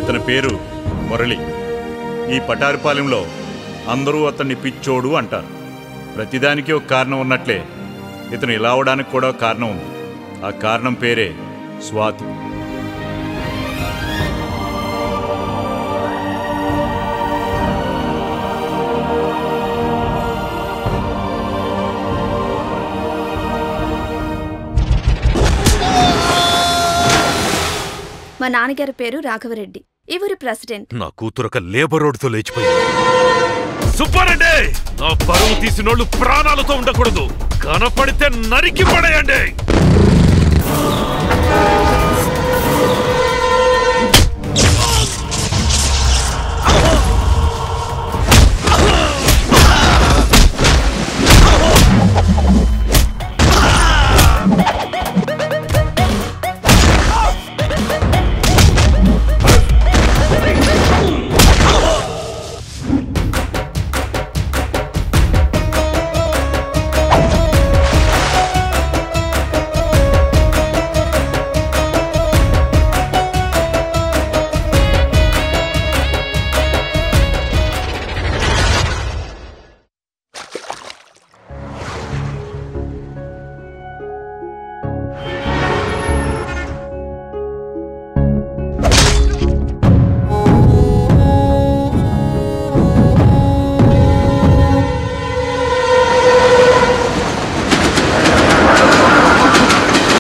ఇతని పేరు మురళి ఈ పటారిపాలెంలో అందరూ అతన్ని పిచ్చోడు అంటారు ప్రతిదానికి ఒక కారణం ఉన్నట్లే ఇతను ఇలా అవడానికి కూడా ఒక కారణం ఉంది ఆ కారణం పేరే స్వాతి మా నాన్నగారి పేరు రాఘవరెడ్డి ఈ ఊరి ప్రెసిడెంట్ నా కూతురొక లేబర్ రోడ్డుతో లేచిపోయింది సుబ్బారెడ్డి నా పరువు తీసినోళ్ళు ప్రాణాలతో ఉండకూడదు కనపడితే నరికి పడేయండి